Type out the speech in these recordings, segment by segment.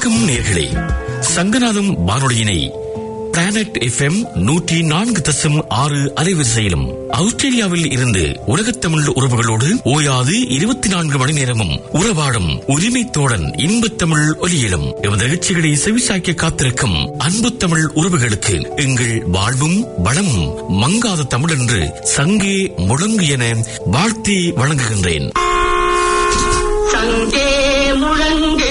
வணக்கம் நேர்களே சங்கநாதம் வானொலியினை planet FM நூற்றி நான்கு தசம் ஆறு அலைவரிசையிலும் ஆஸ்திரேலியாவில் இருந்து உலகத்தமிழ் உறவுகளோடு ஓயாது இருபத்தி நான்கு மணி நேரமும் உறவாடும் உரிமை தோழன் இன்பத்தமிழ் ஒலியிலும் எமது நிகழ்ச்சிகளை செவிசாய்க்க காத்திருக்கும் அன்பு தமிழ் உறவுகளுக்கு எங்கள் வாழ்வும் வளமும் மங்காத தமிழ் என்று சங்கே முழங்கு என வாழ்த்தி வழங்குகின்றேன் சங்கே முழங்கு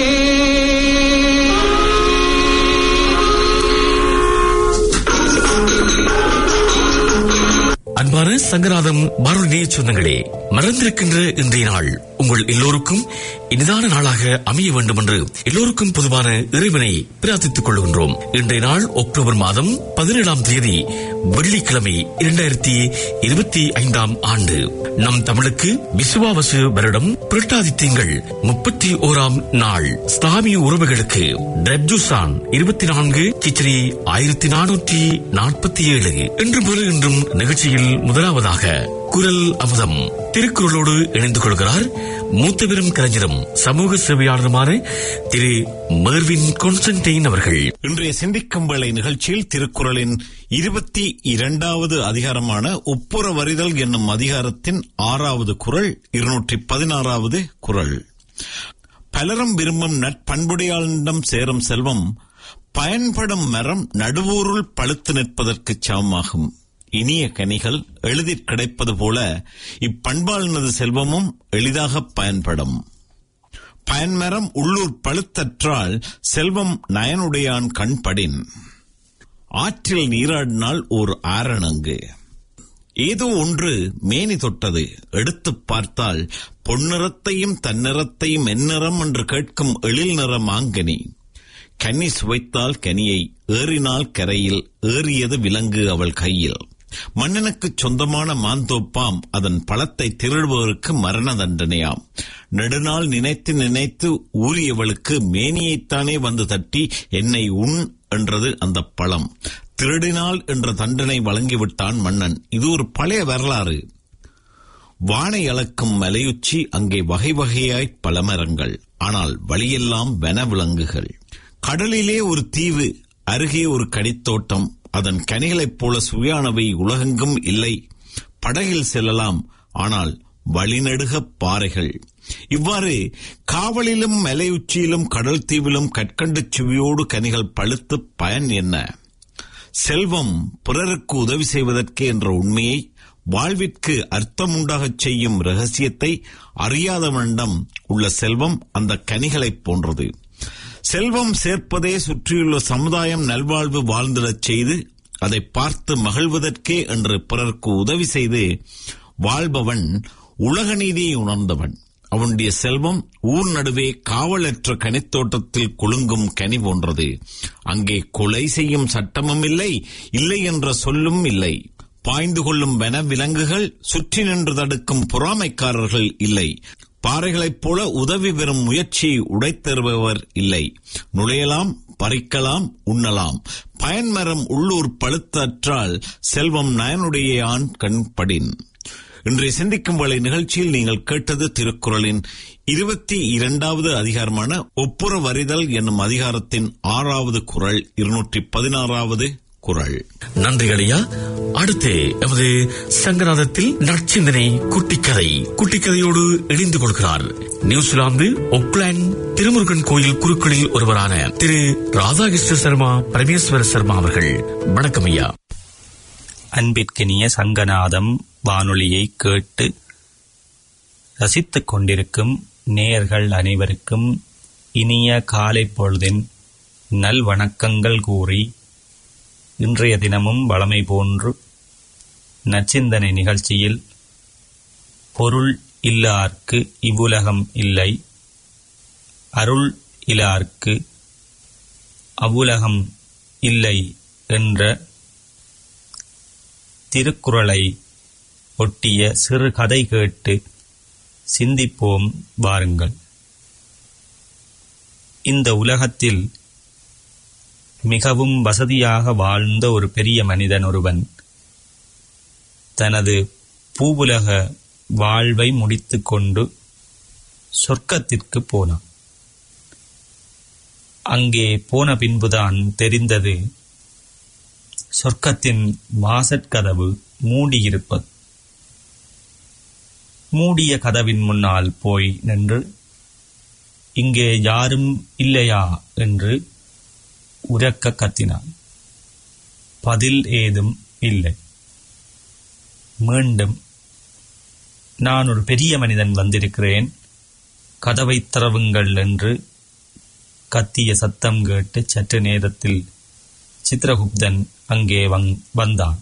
அன்பான சங்கநாதம் வானொலி சொந்தங்களே மறந்திருக்கின்ற இன்றைய நாள் உங்கள் எல்லோருக்கும் இனிதான நாளாக அமைய வேண்டும் என்று எல்லோருக்கும் பொதுவான இறைவனை பிரார்த்தித்துக் கொள்கின்றோம் இன்றைய நாள் அக்டோபர் மாதம் பதினேழாம் தேதி வெள்ளிக்கிழமை இரண்டாயிரத்தி இருபத்தி ஐந்தாம் ஆண்டு நம் தமிழுக்கு விசுவாவசு வருடம் புரட்டாதி திங்கள் முப்பத்தி ஓராம் நாள் இஸ்லாமிய உறவுகளுக்கு டப்ஜுசான் இருபத்தி நான்கு கிச்சரி ஆயிரத்தி நானூற்றி நாற்பத்தி ஏழு என்று போல இன்றும் நிகழ்ச்சியில் முதலாவதாக குரல் அமுதம் திருக்குறளோடு இணைந்து கொள்கிறார் மூத்த பெரும் கலைஞரும் சமூக சேவையாளருமான திரு மெர்வின் கான்ஸ்டன்டைன் அவர்கள் இன்றைய சிந்திக்கும் வேளை நிகழ்ச்சியில் திருக்குறளின் இருபத்தி இரண்டாவது அதிகாரமான ஒப்புற வரிதல் என்னும் அதிகாரத்தின் ஆறாவது குறள் இருநூற்றி பதினாறாவது குறள் பலரும் விரும்பும் நட்பண்புடையாளிடம் சேரும் செல்வம் பயன்படும் மரம் நடுவூருள் பழுத்து நிற்பதற்கு சமமாகும் இனிய கனிகள் எளிதிற் கிடைப்பது போல இப்பண்பாளினது செல்வமும் எளிதாக பயன்படும் பயன்மரம் உள்ளூர் பழுத்தற்றால் செல்வம் நயனுடையான் கண்படின் ஆற்றில் நீராடினால் ஓர் ஆரணங்கு ஏதோ ஒன்று மேனி தொட்டது எடுத்துப் பார்த்தால் பொன்னிறத்தையும் தன்னிறத்தையும் எந்நிறம் என்று கேட்கும் எழில் நிற மாங்கனி கன்னி சுவைத்தால் கனியை ஏறினால் கரையில் ஏறியது விலங்கு அவள் கையில் மன்னனுக்குச் சொந்தமான மாந்தோப்பாம் அதன் பழத்தை திருடுபவருக்கு மரண தண்டனையாம் நெடுநாள் நினைத்து நினைத்து ஊறியவளுக்கு மேனியைத்தானே வந்து தட்டி என்னை உண் என்றது அந்த பழம் திருடினால் என்ற தண்டனை வழங்கிவிட்டான் மன்னன் இது ஒரு பழைய வரலாறு வானை அளக்கும் மலையுச்சி அங்கே வகை வகையாய் பல மரங்கள் ஆனால் வழியெல்லாம் வனவிலங்குகள் கடலிலே ஒரு தீவு அருகே ஒரு கடித்தோட்டம் அதன் கனிகளைப் போல சுவையானவை உலகெங்கும் இல்லை படகில் செல்லலாம் ஆனால் வழிநடுக பாறைகள் இவ்வாறு காவலிலும் மலையுச்சியிலும் கடல் தீவிலும் கற்கண்டு சுவையோடு கனிகள் பழுத்து பயன் என்ன செல்வம் பிறருக்கு உதவி செய்வதற்கே என்ற உண்மையை வாழ்விற்கு அர்த்தம் உண்டாகச் செய்யும் ரகசியத்தை அறியாதவனிடம் உள்ள செல்வம் அந்த கனிகளைப் போன்றது செல்வம் சேர்ப்பதே சுற்றியுள்ள சமுதாயம் நல்வாழ்வு வாழ்ந்திடச் செய்து அதை பார்த்து மகிழ்வதற்கே என்று பிறருக்கு உதவி செய்து வாழ்பவன் உலக நீதியை உணர்ந்தவன் அவனுடைய செல்வம் ஊர் நடுவே காவலற்ற கனித்தோட்டத்தில் குலுங்கும் கனி போன்றது அங்கே கொலை செய்யும் சட்டமும் இல்லை இல்லை என்ற சொல்லும் இல்லை பாய்ந்து கொள்ளும் வன விலங்குகள் சுற்றி நின்று தடுக்கும் பொறாமைக்காரர்கள் இல்லை பாறைகளைப் போல உதவி பெறும் முயற்சியை உடைத்தருபவர் இல்லை நுழையலாம் பறிக்கலாம் உண்ணலாம் பயன்மரம் உள்ளூர் பழுத்தற்றால் செல்வம் நயனுடைய ஆண் கண்படின் இன்றைய சிந்திக்கும் வேளை நிகழ்ச்சியில் நீங்கள் கேட்டது திருக்குறளின் இருபத்தி இரண்டாவது அதிகாரமான ஒப்புற வரிதல் என்னும் அதிகாரத்தின் ஆறாவது குறள் இருநூற்றி பதினாறாவது குறள் நன்றிகளையா அடுத்து எமது சங்கநாதத்தில் நற்சிந்தனை குட்டிக்கதை குட்டிக்கதையோடு இணைந்து கொள்கிறார் நியூசிலாந்து ஒக்லாந்து திருமுருகன் கோயில் குருக்களில் ஒருவரான திரு ராதாகிருஷ்ண சர்மா பரமேஸ்வர சர்மா அவர்கள் வணக்கம் ஐயா அன்பிற்கினிய சங்கநாதம் வானொலியை கேட்டு ரசித்துக் கொண்டிருக்கும் நேயர்கள் அனைவருக்கும் இனிய காலை பொழுதின் நல்வணக்கங்கள் கூறி இன்றைய தினமும் வளமை போன்று நச்சிந்தனை நிகழ்ச்சியில் பொருள் இல்லார்க்கு இவ்வுலகம் இல்லை அருள் இலார்க்கு அவ்வுலகம் இல்லை என்ற திருக்குறளை ஒட்டிய சிறு கதை கேட்டு சிந்திப்போம் வாருங்கள் இந்த உலகத்தில் மிகவும் வசதியாக வாழ்ந்த ஒரு பெரிய மனிதன் ஒருவன் தனது பூவுலக வாழ்வை முடித்துக்கொண்டு சொர்க்கத்திற்கு போனான் அங்கே போன பின்புதான் தெரிந்தது சொர்க்கத்தின் வாசற்கதவு மூடியிருப்பது மூடிய கதவின் முன்னால் போய் நின்று இங்கே யாரும் இல்லையா என்று உரக்க கத்தினான் பதில் ஏதும் இல்லை மீண்டும் நான் ஒரு பெரிய மனிதன் வந்திருக்கிறேன் கதவை திறவுங்கள் என்று கத்திய சத்தம் கேட்டு சற்று நேரத்தில் சித்திரகுப்தன் அங்கே வந்தான்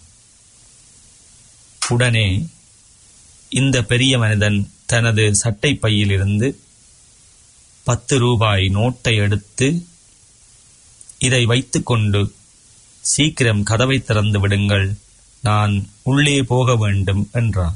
உடனே இந்த பெரிய மனிதன் தனது சட்டை பையிலிருந்து பத்து ரூபாய் நோட்டை எடுத்து இதை வைத்துக்கொண்டு சீக்கிரம் கதவை திறந்து விடுங்கள் நான் உள்ளே போக வேண்டும் என்றான்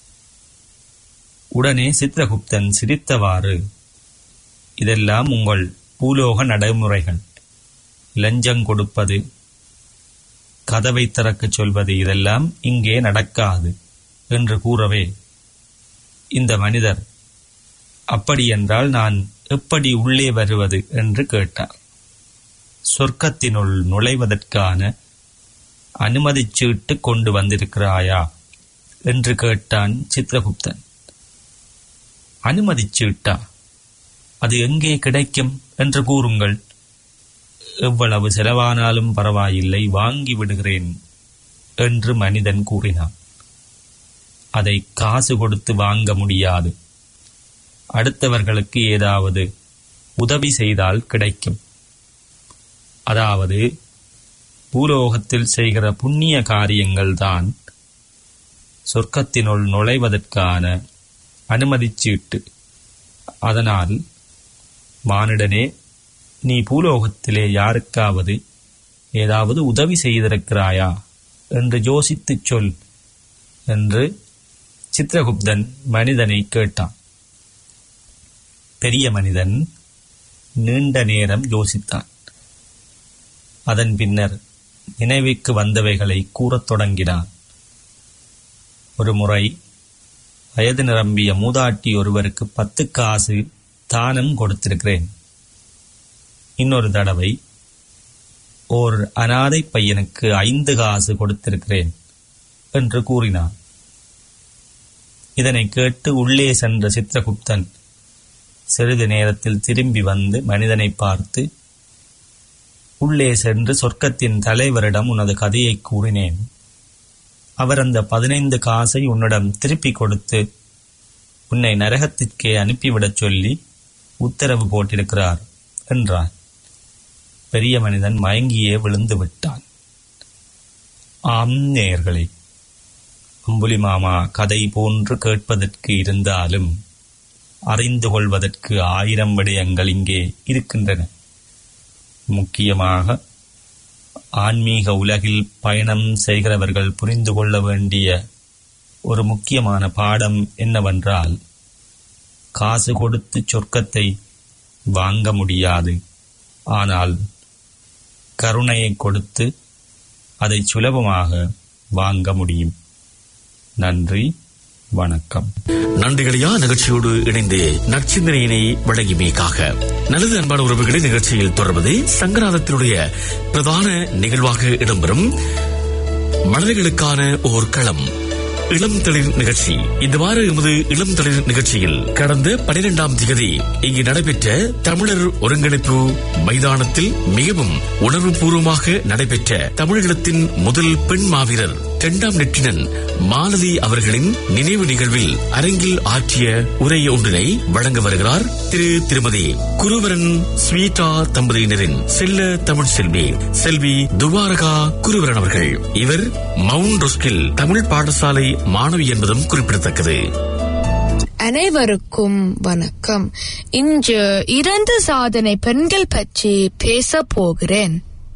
உடனே சித்திரகுப்தன் சிரித்தவாறு இதெல்லாம் உங்கள் பூலோக நடைமுறைகள் லஞ்சம் கொடுப்பது கதவை திறக்கச் சொல்வது இதெல்லாம் இங்கே நடக்காது என்று கூறவே இந்த மனிதர் அப்படியென்றால் நான் எப்படி உள்ளே வருவது என்று கேட்டார் சொர்க்கத்தினுள் நுழைவதற்கான அனுமதிச் சீட்டு கொண்டு வந்திருக்கிறாயா என்று கேட்டான் சித்திரகுப்தன் அனுமதிச் சீட்டா அது எங்கே கிடைக்கும் என்று கூறுங்கள் எவ்வளவு செலவானாலும் பரவாயில்லை வாங்கி விடுகிறேன் என்று மனிதன் கூறினான் அதை காசு கொடுத்து வாங்க முடியாது அடுத்தவர்களுக்கு ஏதாவது உதவி செய்தால் கிடைக்கும் அதாவது பூலோகத்தில் செய்கிற புண்ணிய காரியங்கள்தான் சொர்க்கத்தினுள் நுழைவதற்கான அனுமதிச் சீட்டு அதனால் மானிடனே நீ பூலோகத்திலே யாருக்காவது ஏதாவது உதவி செய்திருக்கிறாயா என்று யோசித்துச் சொல் என்று சித்திரகுப்தன் மனிதனை கேட்டான் பெரிய மனிதன் நீண்ட நேரம் யோசித்தான் அதன் பின்னர் நினைவுக்கு வந்தவைகளை கூறத் தொடங்கினான் ஒரு முறை வயது நிரம்பிய மூதாட்டி ஒருவருக்கு பத்து காசு தானம் கொடுத்திருக்கிறேன் இன்னொரு தடவை ஓர் அனாதை பையனுக்கு ஐந்து காசு கொடுத்திருக்கிறேன் என்று கூறினான் இதனை கேட்டு உள்ளே சென்ற சித்திரகுப்தன் சிறிது நேரத்தில் திரும்பி வந்து மனிதனை பார்த்து உள்ளே சென்று சொர்க்கத்தின் தலைவரிடம் உனது கதையை கூறினேன் அவர் அந்த பதினைந்து காசை உன்னிடம் திருப்பிக் கொடுத்து உன்னை நரகத்திற்கே அனுப்பிவிடச் சொல்லி உத்தரவு போட்டிருக்கிறார் என்றான் பெரிய மனிதன் மயங்கியே விழுந்து விட்டான் ஆம் நேயர்களே அம்புலி மாமா கதை போன்று கேட்பதற்கு இருந்தாலும் அறிந்து கொள்வதற்கு ஆயிரம் விடயங்கள் இங்கே இருக்கின்றன முக்கியமாக ஆன்மீக உலகில் பயணம் செய்கிறவர்கள் புரிந்து கொள்ள வேண்டிய ஒரு முக்கியமான பாடம் என்னவென்றால் காசு கொடுத்து சொர்க்கத்தை வாங்க முடியாது ஆனால் கருணையை கொடுத்து அதை சுலபமாக வாங்க முடியும் நன்றி வணக்கம் நன்றிகளையா நிகழ்ச்சியோடு இணைந்து நற்சிந்தனையினை வழங்கியமைக்காக நல்லது அன்பான உறவுகளை நிகழ்ச்சியில் தொடர்வது சங்கராதத்தினுடைய பிரதான நிகழ்வாக இடம்பெறும் மலர்களுக்கான ஓர் களம் இளம் தளிர் நிகழ்ச்சி இந்த வார எமது இளம் தளிர் நிகழ்ச்சியில் கடந்த பனிரெண்டாம் தேதி இங்கு நடைபெற்ற தமிழர் ஒருங்கிணைப்பு மைதானத்தில் மிகவும் உணர்வுபூர்வமாக நடைபெற்ற தமிழகத்தின் முதல் பெண் மாவீரர் இரண்டாம் நெற்றினன் மாலதி அவர்களின் நினைவு நிகழ்வில் அரங்கில் ஆற்றிய உரை ஒன்றினை வழங்க வருகிறார் திரு திருமதி குருவரன் ஸ்வீட்டா தம்பதியினரின் செல்ல தமிழ் செல்வி செல்வி துவாரகா குருவரன் அவர்கள் இவர் மவுண்ட் ரொஸ்கில் தமிழ் பாடசாலை மாணவி என்பதும் குறிப்பிடத்தக்கது அனைவருக்கும் வணக்கம் இன்று இரண்டு சாதனை பெண்கள் பற்றி பேச போகிறேன்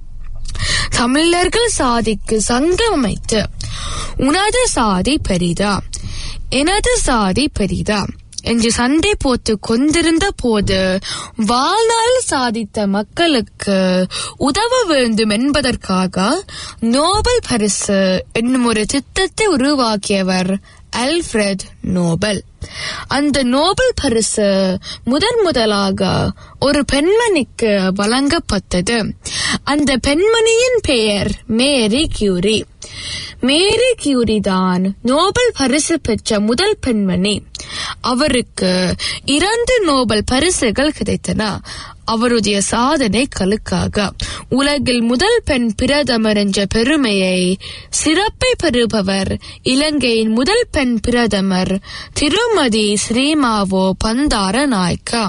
தமிழர்கள் சாதிக்கு சங்கம் அமைத்து உனது சாதி பெரிதா எனது சாதி பெரிதா என்று சண்டை போட்டு கொண்டிருந்த போது வாழ்நாள் சாதித்த மக்களுக்கு உதவ வேண்டும் என்பதற்காக நோபல் பரிசு என்னும் ஒரு திட்டத்தை உருவாக்கியவர் அல்ஃபிரட் நோபல் அந்த நோபல் பரிசு முதன் முதலாக ஒரு பெண்மணிக்கு வழங்கப்பட்டது அந்த பெண்மணியின் பெயர் மேரி கியூரி மேரி கியூரி தான் நோபல் பரிசு பெற்ற முதல் பெண்மணி அவருக்கு இரண்டு நோபல் பரிசுகள் கிடைத்தன அவருடைய சாதனைகளுக்காக உலகில் முதல் பெண் பிரதமர் என்ற பெருமையை சிறப்பை பெறுபவர் இலங்கையின் முதல் பெண் பிரதமர் திருமதி ஸ்ரீமாவோ பந்தார நாயக்கா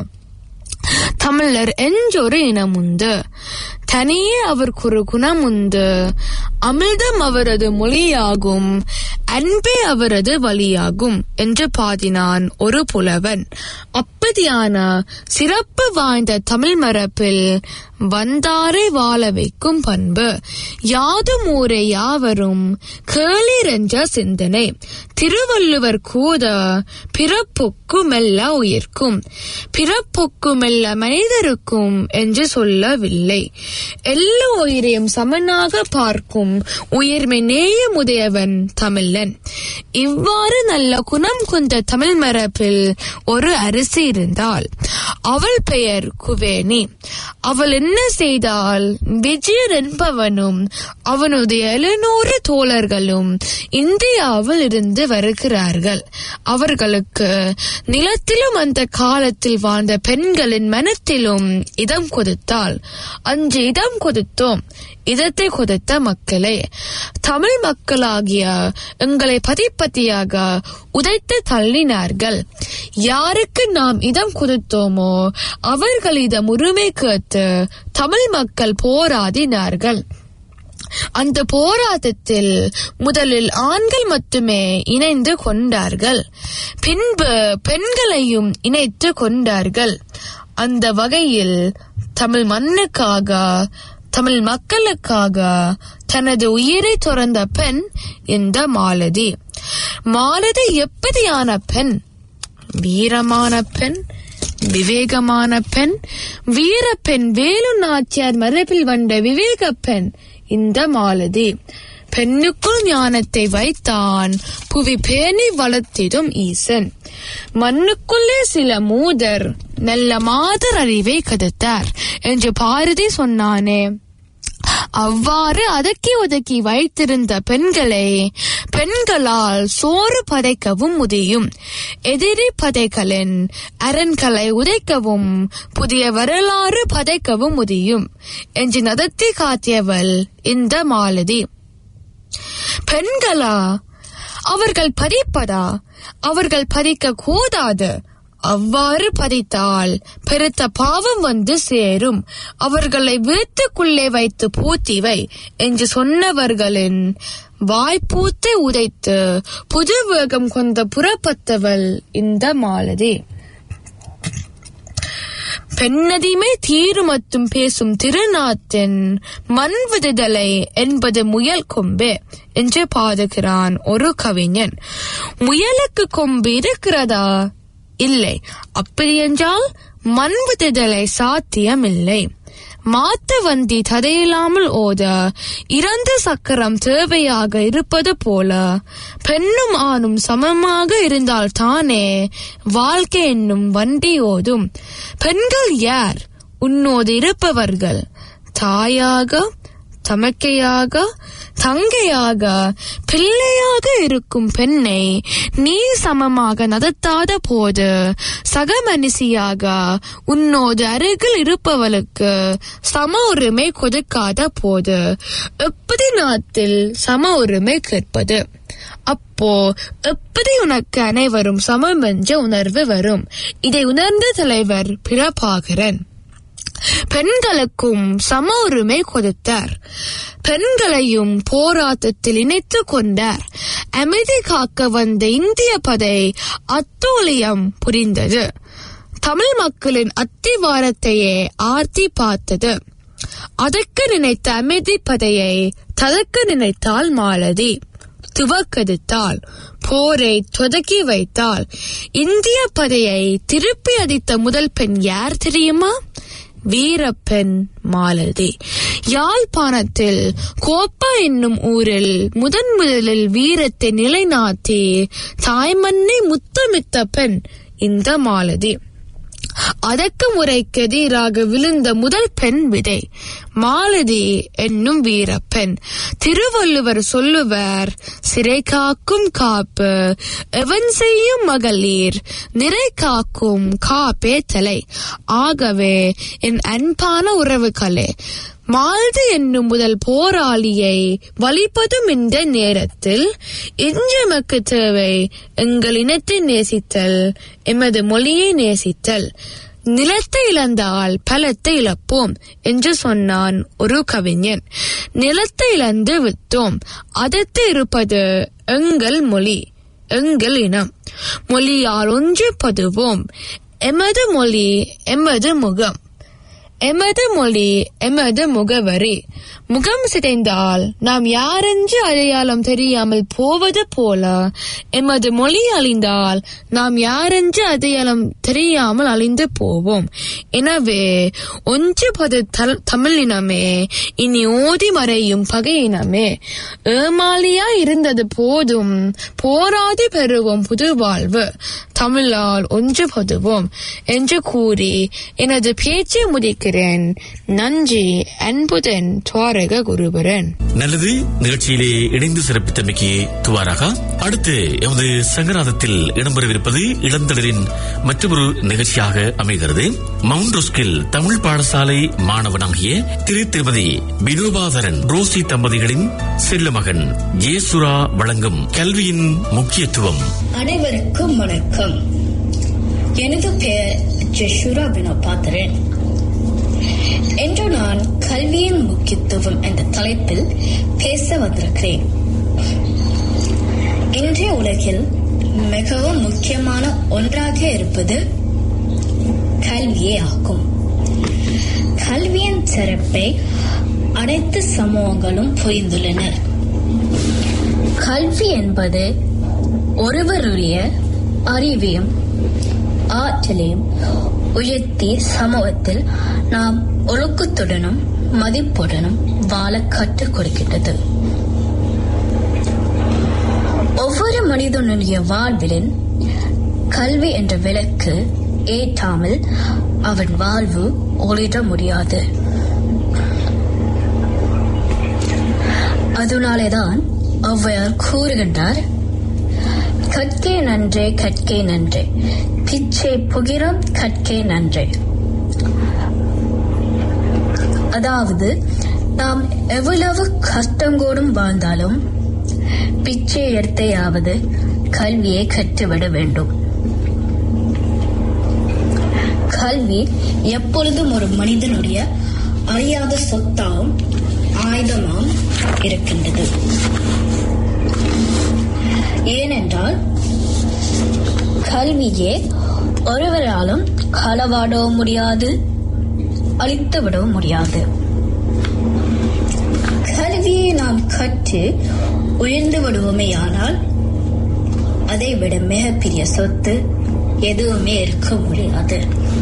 தமிழர் என்றொரு இனமுண்டு தனியே அவருக்கு ஒரு குணமுண்டு அமிர்தம் அவரது மொழியாகும் அன்பே அவரது வழியாகும் என்று பாடினான் ஒரு புலவன் அப்படியான சிறப்பு வாய்ந்த தமிழ் மரபில் வந்தாரை வாழ வைக்கும் பண்பு யாதும் ஊரே யாவரும் கேளீர் என்ற சிந்தனை திருவள்ளுவர் கூத பிறப்புக்கு மெல்ல உயிர்க்கும் பிறப்புக்கு மெல்ல மனிதருக்கும் என்று சொல்லவில்லை எல்லா உயிரையும் சமனாக பார்க்கும் உயிர்மை நேயமுடையவன் தமிழன் இவ்வாறு நல்ல குணம் கொண்ட தமிழ் மரபில் ஒரு அரிசி இருந்தால் அவள் பெயர் குவேணி அவள் என்ன செய்தால் விஜயன் என்பவனும் அவனுடைய எழுநூறு தோழர்களும் இந்தியாவில் இருந்து வருகிறார்கள் அவர்களுக்கு நிலத்திலும் அந்த காலத்தில் வாழ்ந்த பெண்களின் மனத்திலும் இடம் கொடுத்தால் அன்று இடம் கொடுத்தோம் இதத்தை கொடுத்த மக்களே தமிழ் மக்களாகிய எங்களை பதிப்பதியாக உதைத்து தள்ளினார்கள் யாருக்கு நாம் இடம் கொடுத்தோமோ அவர்களிடம் உரிமை கேட்டு தமிழ் மக்கள் போராடினார்கள் அந்த போராட்டத்தில் முதலில் ஆண்கள் மட்டுமே இணைந்து கொண்டார்கள் பின்பு பெண்களையும் இணைத்து கொண்டார்கள் அந்த வகையில் தமிழ் மண்ணுக்காக தமிழ் மக்களுக்காக தனது உயிரை துறந்த பெண் இந்த மாலதி மாலதி எப்படியான பெண் வீரமான பெண் விவேகமான பெண் வீர பெண் வேலு நாச்சியார் மரபில் வந்த விவேக பெண் இந்த மாலதி பெண்ணுக்குள் ஞானத்தை வைத்தான் புவி பேணி வளர்த்திடும் ஈசன் மண்ணுக்குள்ளே சில மூதர் நல்ல மாதர் அறிவை கதத்தார் என்று பாரதி சொன்னானே அவ்வாறு அதக்கி ஒதுக்கி வைத்திருந்த பெண்களை பெண்களால் சோறு பதைக்கவும் முடியும் எதிரி பதைகளின் அரண்களை உதைக்கவும் புதிய வரலாறு பதைக்கவும் முடியும் என்று நடத்தி காட்டியவள் இந்த மாலதி பெண்களா அவர்கள் பதிப்பதா அவர்கள் பதிக்க கூடாது அவ்வாறு பதித்தால் பெருத்த பாவம் வந்து சேரும் அவர்களை வீட்டுக்குள்ளே வைத்து பூத்திவை என்று சொன்னவர்களின் வாய்ப்பூத்தை உதைத்து புது வேகம் கொண்ட புறப்பட்டவள் இந்த மாலதி பெண்ணதிமை தீருமத்தும் பேசும் திருநாத்தின் மண் விடுதலை என்பது முயல் கொம்பே என்று பாடுகிறான் ஒரு கவிஞன் முயலுக்கு கொம்பு இருக்கிறதா இல்லை அப்படியென்றால் மண் விடுதலை சாத்தியமில்லை மாத்து வந்தி தடையில்லாமல் ஓத இறந்த சக்கரம் தேவையாக இருப்பது போல பெண்ணும் ஆணும் சமமாக இருந்தால் தானே வாழ்க்கை என்னும் வண்டி ஓதும் பெண்கள் யார் உன்னோடு இருப்பவர்கள் தாயாக தமக்கையாக தங்கையாக பிள்ளையாக இருக்கும் பெண்ணை நீ சமமாக நடத்தாத போது சக மனுஷியாக உன்னோடு அருகில் இருப்பவளுக்கு சம உரிமை கொடுக்காத போது எப்படி நாட்டில் சம உரிமை கேட்பது அப்போ எப்படி உனக்கு அனைவரும் சமம் என்ற உணர்வு வரும் இதை உணர்ந்த தலைவர் பிரபாகரன் பெண்களுக்கும் சம உரிமை கொடுத்தார் பெண்களையும் போராட்டத்தில் இணைத்து கொண்டார் அமைதி காக்க வந்த இந்திய படை அத்தோலியம் புரிந்தது தமிழ் மக்களின் அத்திவாரத்தையே ஆர்த்தி பார்த்தது அதற்கு நினைத்த அமைதி படையை ததக்க நினைத்தால் மாலதி துவக்கெடுத்தால் போரை தொடக்கி வைத்தால் இந்திய படையை திருப்பி அடித்த முதல் பெண் யார் தெரியுமா வீரப்பெண் மாலதி யாழ்ப்பாணத்தில் கோப்பா என்னும் ஊரில் முதன் முதலில் வீரத்தை நிலைநாட்டி தாய்மண்ணை முத்தமித்த பெண் இந்த மாலதி அதற்கு முறைக்கு எதிராக விழுந்த முதல் பெண் விதை மாலதி என்னும் வீரப்பெண் திருவள்ளுவர் சொல்லுவர் சிறை காக்கும் காப்பு எவன் செய்யும் மகளிர் நிறை காக்கும் காப்பே தலை ஆகவே என் அன்பான உறவுகளே மால்து என்னும் முதல் போராளியை வலிப்பதும் இந்த நேரத்தில் இன்று எமக்கு தேவை எங்கள் இனத்தை நேசித்தல் எமது மொழியை நேசித்தல் நிலத்தை இழந்தால் பலத்தை இழப்போம் என்று சொன்னான் ஒரு கவிஞன் நிலத்தை இழந்து விட்டோம் அதற்கு இருப்பது எங்கள் மொழி எங்கள் இனம் மொழியால் ஒன்று பதுவோம் எமது மொழி எமது முகம் எமது மொழி எமது முகவரி முகம் சிதைந்தால் நாம் யாரென்று அடையாளம் தெரியாமல் போவது போல எமது மொழி அழிந்தால் நாம் யாரென்று அடையாளம் தெரியாமல் அழிந்து போவோம் எனவே ஒன்றுபது தல்- தமிழினமே இனி ஓதி மறையும் பகையினமே ஏமாலியா இருந்தது போதும் போராடி பெறுவோம் புது வாழ்வு தமிழால் ஒன்றுபடுவோம் என்று கூறி எனது பேச்சை முடிக்கிறேன் நன்றி அன்புடன் துவாரக குருபரன் நல்லது நிகழ்ச்சியிலே இணைந்து சிறப்பித்தமைக்கு துவாராக அடுத்து எமது சங்கராதத்தில் இடம்பெறவிருப்பது இளந்தளிரின் மற்றொரு நிகழ்ச்சியாக அமைகிறது மவுண்ட் ரோஸ்கில் தமிழ் பாடசாலை மாணவனாகிய திரு திருமதி வினோபாதரன் ரோசி தம்பதிகளின் செல்ல மகன் ஜேசுரா வழங்கும் கல்வியின் முக்கியத்துவம் அனைவருக்கும் வணக்கம் எனது பெயர் ஜெஷுரா வினோபாத்திரன் இன்று நான் கல்வியின் முக்கியத்துவம் என்ற தலைப்பில் பேச வந்திருக்கிறேன் இன்றைய உலகில் மிகவும் முக்கியமான ஒன்றாக இருப்பது கல்வியே ஆகும் கல்வியின் சிறப்பை அனைத்து சமூகங்களும் புரிந்துள்ளனர் கல்வி என்பது ஒருவருடைய அறிவையும் ஆற்றலையும் உயர்த்தி சமூகத்தில் நாம் ஒழுக்கத்துடனும் மதிப்புடனும் வாழ கற்றுக் கொடுக்கின்றது ஒவ்வொரு மனிதனுடைய வாழ்விலும் கல்வி என்ற விளக்கு ஏற்றாமல் அவன் வாழ்வு ஒளிர முடியாது அதனாலேதான் ஔவையார் கூறுகின்றார் கற்கே நன்றே கற்கே நன்றே பிச்சை புகிரம் கற்கே நன்றே அதாவது நாம் எவ்வளவு கஷ்டங்கோடும் வாழ்ந்தாலும் பிச்சை எடுத்தையாவது கல்வியை கற்றுவிட வேண்டும் கல்வி எப்பொழுதும் ஒரு மனிதனுடைய அறியாத சொத்தாவும் ஆயுதமாம் இருக்கின்றது ஏனென்றால் கல்வியே ஒருவராலும் களவாடவும் முடியாது அழித்து விடவும் முடியாது கல்வியை நாம் கற்று உயர்ந்து விடுவோமேயானால் அதை விட மிகப்பெரிய சொத்து எதுவுமே இருக்க முடியாது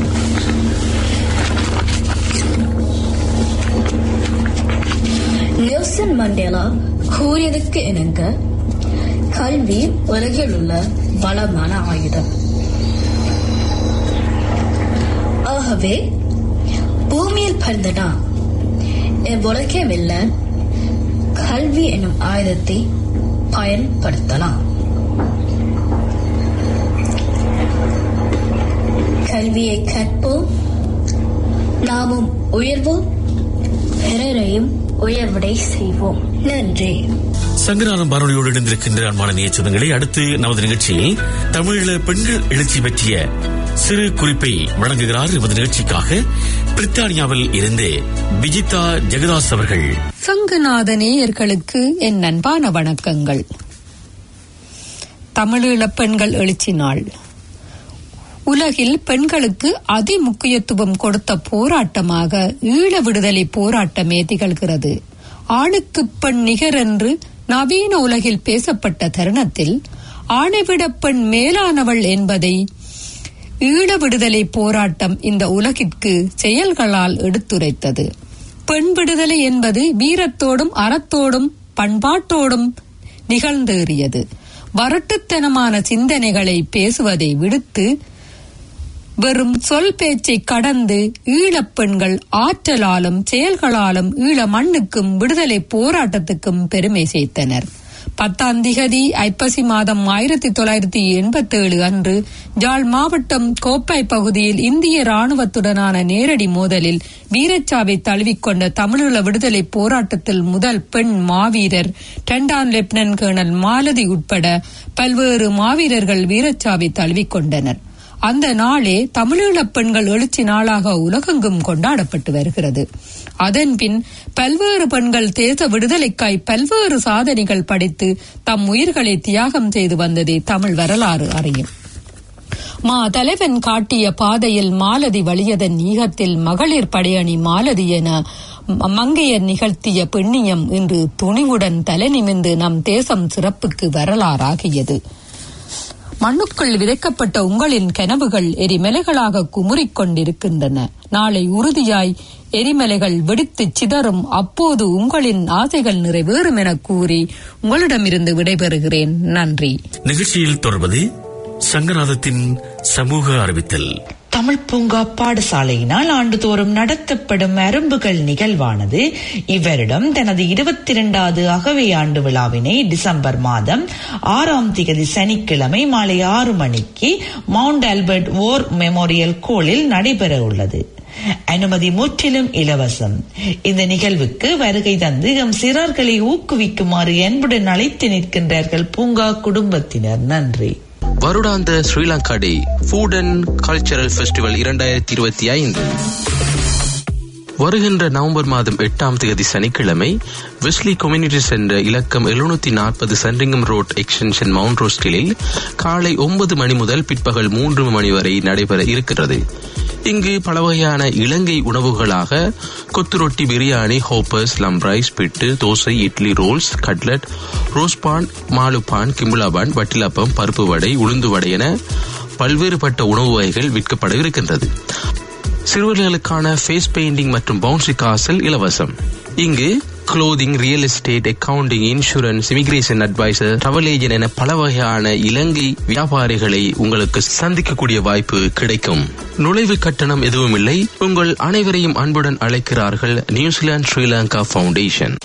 நெல்சன் மண்டேலா கூறியதற்கு இணங்க கல்வி உலகில் உள்ள பலமான ஆயுதம் ஆகவே பூமியில் பிறந்த நாம் இவ்வுலகே வெல்ல கல்வி என்னும் ஆயுதத்தை பயன்படுத்தலாம் கல்வியை கற்போம் நாமும் உயர்வோம் பிறரையும் உயர்வடை செய்வோம் நன்றி சங்கரானம் வானொலியோடு இணைந்திருக்கின்ற அன்பான நேயச்சனங்களை அடுத்து நமது நிகழ்ச்சியில் தமிழீழ பெண்கள் எழுச்சி பற்றிய சிறு குறிப்பை வழங்குகிறார் எமது நிகழ்ச்சிக்காக பிரித்தானியாவில் இருந்து விஜிதா ஜெகதாஸ் அவர்கள் சங்கநாத நேயர்களுக்கு என் அன்பான வணக்கங்கள் தமிழீழப் பெண்கள் எழுச்சி நாள் உலகில் பெண்களுக்கு அதி முக்கியத்துவம் கொடுத்த போராட்டமாக ஈழ விடுதலை போராட்டமே திகழ்கிறது ஆணுக்கு பெண் நிகர் என்று நவீன உலகில் பேசப்பட்ட தருணத்தில் ஆணைவிட பெண் மேலானவள் என்பதை ஈழ விடுதலை போராட்டம் இந்த உலகிற்கு செயல்களால் எடுத்துரைத்தது பெண் விடுதலை என்பது வீரத்தோடும் அறத்தோடும் பண்பாட்டோடும் நிகழ்ந்தேறியது வரட்டுத்தனமான சிந்தனைகளை பேசுவதை விடுத்து வெறும் சொல் பேச்சை கடந்து ஈழப் பெண்கள் ஆற்றலாலும் செயல்களாலும் ஈழ மண்ணுக்கும் விடுதலை போராட்டத்துக்கும் பெருமை சேர்த்தனர் பத்தாம் திகதி ஐப்பசி மாதம் ஆயிரத்தி தொள்ளாயிரத்தி எண்பத்தி ஏழு அன்று ஜாழ் மாவட்டம் கோப்பை பகுதியில் இந்திய ராணுவத்துடனான நேரடி மோதலில் வீரச்சாவை தழுவிக்கொண்ட தமிழீழ விடுதலை போராட்டத்தில் முதல் பெண் மாவீரர் இரண்டாம் லெப்டினன்ட் கேர்னல் மாலதி உட்பட பல்வேறு மாவீரர்கள் வீரச்சாவை தழுவிக்கொண்டனர் அந்த நாளே தமிழீழப் பெண்கள் எழுச்சி நாளாக உலகெங்கும் கொண்டாடப்பட்டு வருகிறது அதன்பின் பல்வேறு பெண்கள் தேச விடுதலைக்காய் பல்வேறு சாதனைகள் படைத்து தம் உயிர்களை தியாகம் செய்து வந்ததே தமிழ் வரலாறு அறியும் மா தலைவன் காட்டிய பாதையில் மாலதி வழியதன் ஈகத்தில் மகளிர் படையணி மாலதி என ம- மங்கையர் நிகழ்த்திய பெண்ணியம் இன்று துணிவுடன் தலைநிமிந்து நம் தேசம் சிறப்புக்கு வரலாறாகியது மண்ணுக்குள் விதைக்கப்பட்ட உங்களின் கனவுகள் எரிமலைகளாக குமுறிக் கொண்டிருக்கின்றன நாளை உறுதியாய் எரிமலைகள் வெடித்துச் சிதறும் அப்போது உங்களின் ஆசைகள் நிறைவேறும் என கூறி உங்களிடமிருந்து விடைபெறுகிறேன் நன்றி நிகழ்ச்சியில் தொடர்வது சங்கநாதத்தின் சமூக அறிவித்தல் தமிழ் பூங்கா பாடசாலையினால் ஆண்டுதோறும் நடத்தப்படும் அரும்புகள் நிகழ்வானது இவ்வருடம் தனது இருபத்தி இரண்டாவது அகவை ஆண்டு விழாவினை டிசம்பர் மாதம் ஆறாம் திகதி சனிக்கிழமை மாலை ஆறு மணிக்கு மவுண்ட் ஆல்பர்ட் ஓர் மெமோரியல் கோளில் நடைபெற உள்ளது அனுமதி முற்றிலும் இலவசம் இந்த நிகழ்வுக்கு வருகை தந்து எம் சிறார்களை ஊக்குவிக்குமாறு அன்புடன் அழைத்து நிற்கின்றார்கள் பூங்கா குடும்பத்தினர் நன்றி வருடாந்த Sri Lanka day food and cultural festival இரண்டாயிரத்தி இருபத்தி ஐந்து வருகின்ற நவம்பர் மாதம் எட்டாம் தேதி சனிக்கிழமை வெஸ்லி கம்யூனிட்டி சென்டர் இலக்கம் எழுநூத்தி நாற்பது சன்ரிங்கம் ரோட் எக்ஸ்டென்ஷன் மவுண்ட் ரோஸ்டிலில் காலை ஒன்பது மணி முதல் பிற்பகல் மூன்று மணி வரை நடைபெற இருக்கிறது இங்கு பல வகையான இலங்கை உணவுகளாக kottu roti biryani hoppers lamprais puttu dosa idli rolls cutlet ரோஸ்பான் மாலுப்பான் கிம்புலாபான் வட்டிலப்பம் பருப்பு வடை உளுந்து வடை என பல்வேறுபட்ட உணவு வகைகள் விற்கப்பட இருக்கின்றது சிறுவர்களுக்கான ஃபேஸ் பெயிண்டிங் மற்றும் பவுன்சி காசல் இலவசம் இங்கு clothing real estate accounting insurance immigration adviser travel agent என பல வகையான இலங்கை வியாபாரிகளை உங்களுக்கு சந்திக்கக்கூடிய வாய்ப்பு கிடைக்கும் நுழைவு கட்டணம் எதுவும் இல்லை உங்கள் அனைவரையும் அன்புடன் அழைக்கிறார்கள் New Zealand Sri Lanka foundation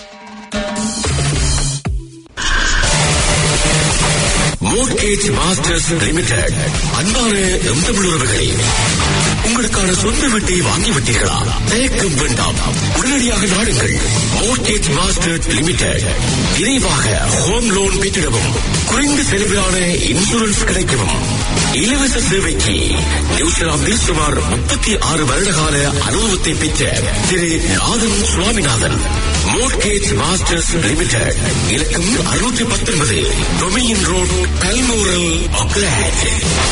mortgage masters limited அன்பான எம் தமிழுறவுகளே உங்களுக்கான சொந்த வீட்டை வாங்கிவிட்டீர்களா தயக்கம் வேண்டாம் உடனடியாக நாடுங்கள் மோட்கேஜ் மாஸ்டர்ஸ் லிமிடெட் விரைவாக ஹோம் லோன் பெற்றிடவும் குறைந்த செலவிலான இன்சூரன்ஸ் கிடைக்கவும் இலவச சேவைக்கு நியூசிலாந்தில் சுமார் முப்பத்தி ஆறு வருடகால அனுபவத்தை பெற்ற திரு Nathan Swaminathan mortgage masters limited இலக்கம் அறுநூற்றி பத்தொன்பது டொமியின் ரோட் கல்மூரல் ஒக்லாண்ட்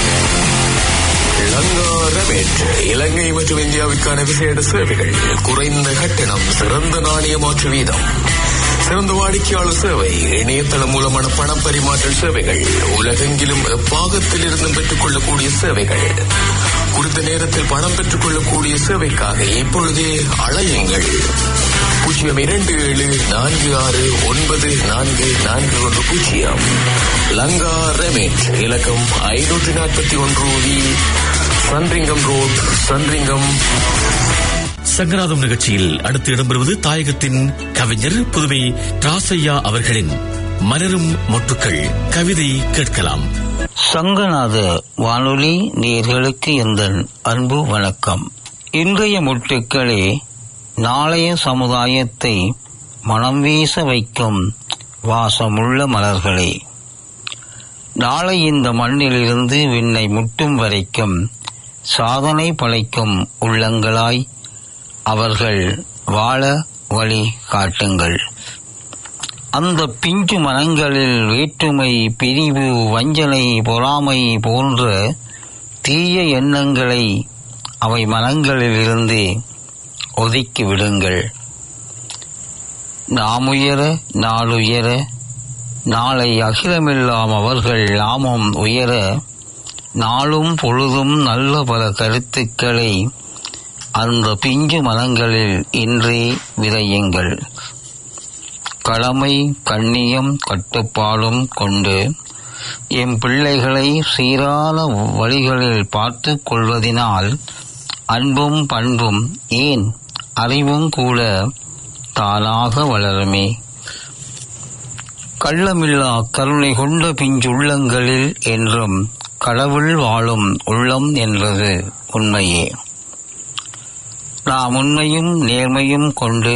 இளங்காரமேற்று இலங்கை மற்றும் இந்தியாவுக்கான விசேட சேவைகள் குறைந்த கட்டணம் சிறந்த நாணய மாற்று வீதம் சிறந்த வாடிக்கையாளர் சேவை இணையதளம் மூலமான பண பரிமாற்ற சேவைகள் உலகெங்கிலும் எப்பாகத்தில் இருந்தும் பெற்றுக் கொள்ளக்கூடிய சேவைகள் குறித்த நேரத்தில் பணம் பெற்றுக் கொள்ளக்கூடிய சேவைக்காக இப்பொழுதே அழையுங்கள் பூஜ்ஜியம் இரண்டு ஏழு நான்கு ஆறு ஒன்பது நான்கு நான்கு ஒன்று பூஜ்ஜியம் லங்கா ரெமேட் இலக்கம் ஐநூற்றி நாற்பத்தி ஒன்று வி சன்ரிங்கம் ரோட் சன்ரிங்கம் சங்கராதம் நிகழ்ச்சியில் அடுத்து இடம்பெறுவது தாயகத்தின் கவிஞர் புதுமை ராசையா அவர்களின் மலரும் மொட்டுக்கள் கவிதை கேட்கலாம் சங்கநாத வானொலி நேர்களுக்கு எந்த அன்பு வணக்கம் இன்றைய முட்டுக்களே நாளைய சமுதாயத்தை மனம் வீச வைக்கும் வாசமுள்ள மலர்களே நாளை இந்த மண்ணிலிருந்து விண்ணை முட்டும் வரைக்கும் சாதனை படைக்கும் உள்ளங்களாய் அவர்கள் வாழ வழி காட்டுங்கள் அந்த பிஞ்சு மனங்களில் வேற்றுமை பிரிவு வஞ்சனை பொறாமை போன்ற தீய எண்ணங்களை அவை மனங்களிலிருந்து ஒதுக்கி விடுங்கள் நாமுயர நாளுயர நாளை அகிலமெல்லாம் அவர்கள் நாமம் உயர நாளும் பொழுதும் நல்ல பல கருத்துக்களை அந்த பிஞ்சு மனங்களில் இன்றே விதையுங்கள் கடமை கண்ணியம் கட்டுப்பாடும் கொண்டு எம் பிள்ளைகளை சீரான வழிகளில் பார்த்து கொள்வதினால் அன்பும் பண்பும் ஏன் அறிவும் கூட தானாக வளருமே கள்ளமில்லா கருணை கொண்ட பிஞ்சுள்ளங்களில் என்றும் கடவுள் வாழும் உள்ளம் என்பது உண்மையே நாம் உண்மையும் நேர்மையும் கொண்டு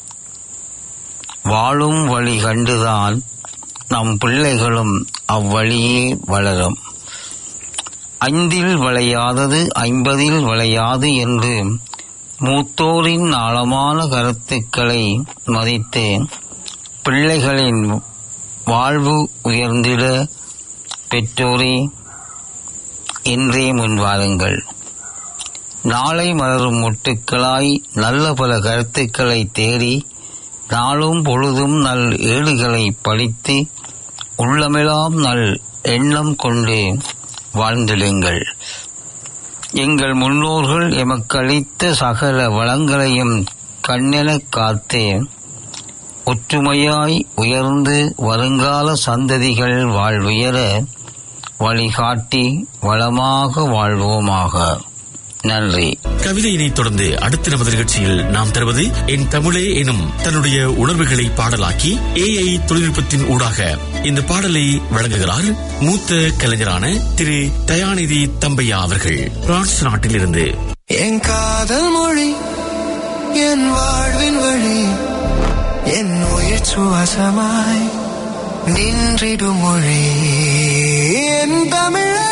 வாழும் வழி கண்டுதான் நம் பிள்ளைகளும் அவ்வழியே வளரும் ஐந்தில் விளையாதது ஐம்பதில் விளையாது என்று மூத்தோரின் ஆழமான கருத்துக்களை மதித்து பிள்ளைகளின் வாழ்வு உயர்ந்திட பெற்றோரே இன்றே முன்வாருங்கள் நாளை மலரும் முட்டுக்களாய் நல்ல பல கருத்துக்களை தேடி நாளும் பொழுதும் நல் ஏடுகளை படித்து உள்ளமெல்லாம் நல் எண்ணம் கொண்டு வாழ்ந்திடுங்கள் எங்கள் முன்னோர்கள் எமக்களித்த சகல வளங்களையும் கண்ணெனக் காத்து ஒற்றுமையாய் உயர்ந்து வருங்கால சந்ததிகள் வாழ்வுயர வழிகாட்டி வளமாக வாழ்வோமாக நன்றி கவிதையினை தொடர்ந்து அடுத்த நமது நிகழ்ச்சியில் நாம் தருவது என் தமிழே எனும் தன்னுடைய உணர்வுகளை பாடலாக்கி ஏஐ தொழில்நுட்பத்தின் ஊடாக இந்த பாடலை வழங்குகிறார் மூத்த கலைஞரான திரு தயாநிதி தம்பையா அவர்கள் பிரான்ஸ் நாட்டிலிருந்து என் காதல் மொழி என் வாழ்வின் வழி என் உயிர் சுவாசமாய் நின்றிடும் மொழி என் தமிழே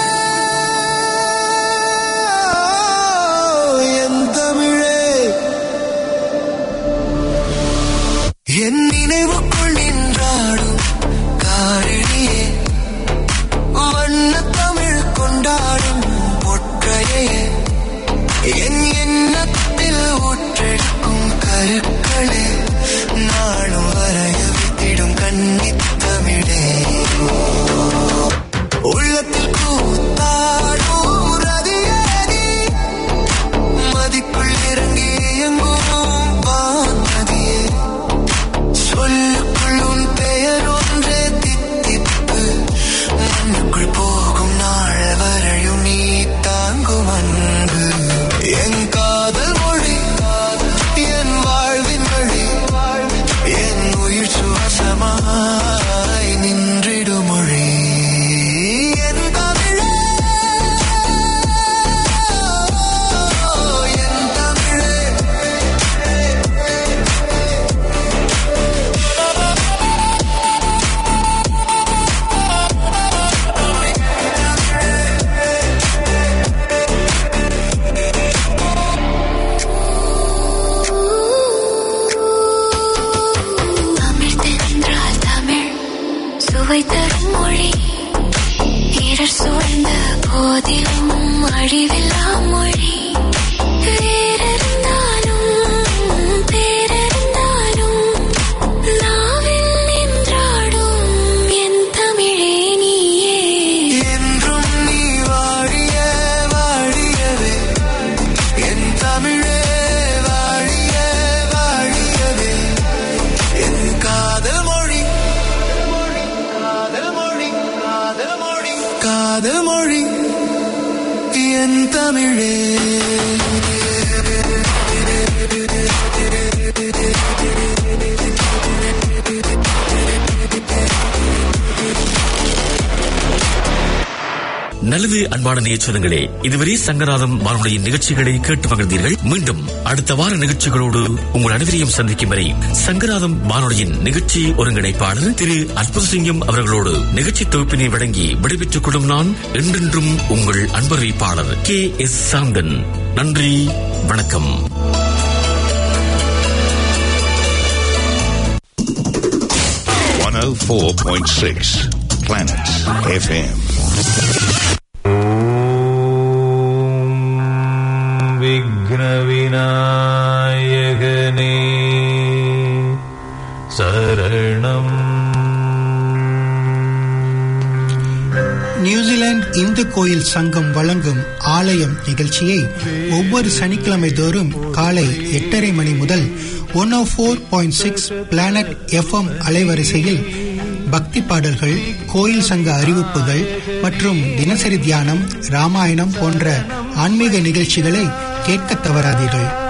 என் தமிழே என் நினைவுக்குள் நின்றாடும் காரணியே வண்ண தமிழ் கொண்டாடும் பொற்றையே என் எண்ணத்தில் ஊற்றெடுக்கும் கருக்களே நாளும் வரைய வித்திடும் கன்னித் தமிழே உள்ளத்தில் கூத்தாடும் ரதியேறி மதிக்குள் இறங்கி எங்கும் வானதியே சொல்லுக்குள் உன் பெயர் ஒன்றே தித்திப்பு மண்ணுக்குள் போகும் நாள் வரையும் நீ தாங்கும் அன்பு என் காதல் மொழி என் வாழ்வின் வழி என் உயிர் சுவாசமாய் நின்றிடும் மொழி என் தமிழே என் தமிழே தமிழ் தென்றால் தமிழ் சுவை தரும் மொழி இடர் சூழ்ந்த போதிலும் அழிவில்லா மொழி வேறிருந்தாலும் பேரிருந்தாலும் நாவில் நின்றாடும் என் தமிழே நீயே என்றும் நீ வாழிய வாழியவே என் தமிழே வாழிய வாழியவே என் காதல் மொழி காதல் மொழி காதல் மொழி காதல் மொழி என் தமிழே நல்லது அன்பான நேயச்சனங்களே இதுவரை சங்கநாதம் வானொலியின் நிகழ்ச்சிகளை கேட்டு மகிழ்ந்தீர்கள் மீண்டும் அடுத்த வார நிகழ்ச்சிகளோடு உங்கள் அனைவரையும் சந்திக்கும் வரை சங்கநாதம் வானொலியின் நிகழ்ச்சி ஒருங்கிணைப்பாளர் திரு அற்புதசிங்கம் அவர்களோடு நிகழ்ச்சி தொகுப்பினை வழங்கி விடைபெற்றுக் கொள்ளும் நான் என்றென்றும் உங்கள் அன்பறிவிப்பாளர் கே எஸ் சாந்தன் நன்றி வணக்கம் One oh four point six Planet FM. விக்னவிநாயகனே சரணம் நியூசிலாந்து இந்து கோயில் சங்கம் வழங்கும் ஆலயம் நிகழ்ச்சியை ஒவ்வொரு சனிக்கிழமை தோறும் காலை எட்டரை மணி முதல் one O four point six planet FM அலைவரிசையில் பக்தி பாடல்கள் கோயில் சங்க அறிவிப்புகள் மற்றும் தினசரி தியானம் ராமாயணம் போன்ற ஆன்மீக நிகழ்ச்சிகளை கேட்க தவறாதீர்கள்